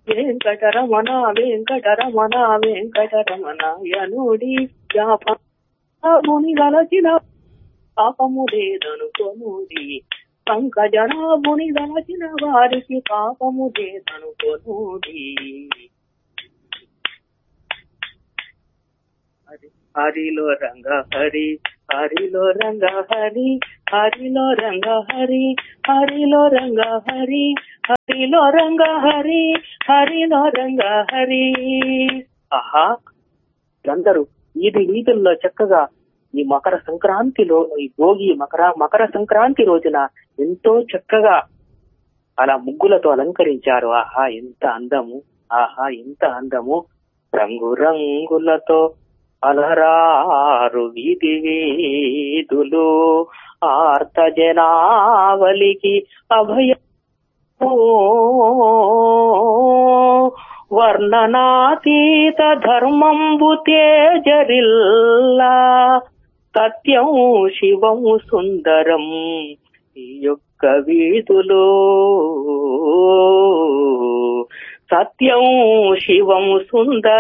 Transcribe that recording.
వెంకటరమణ వెంకటరమణ వెంకటరమణ యనుడి ముని గలచిన పాపము లేదనుకొనుడి పంకజనాభుని దలచిన వారికి పాపము లేదనుకొనుడి హరి హరిలో రంగ హరి హరిలో రంగ హరి హరిలో రంగ హరి హరిలో రంగ హరి హరిలో రంగ హరి హరిలో రంగ హరి ఆహా అందరూ వీధి వీధుల్లో చక్కగా ఈ మకర సంక్రాంతిలో ఈ భోగి మకర మకర సంక్రాంతి రోజున ఎంతో చక్కగా అలా ముగ్గులతో అలంకరించారు ఆహా ఎంత అందము ఆహా ఎంత అందము రంగు రంగులతో అలరారు వీధి వీధులు ఆర్త జనావలికి అభయ వర్ణనాతీత ధర్మంబు తేజరిల్లా సత్యం శివం సుందరం ఈ యొక్క వీధులో సత్యం శివం సుందరం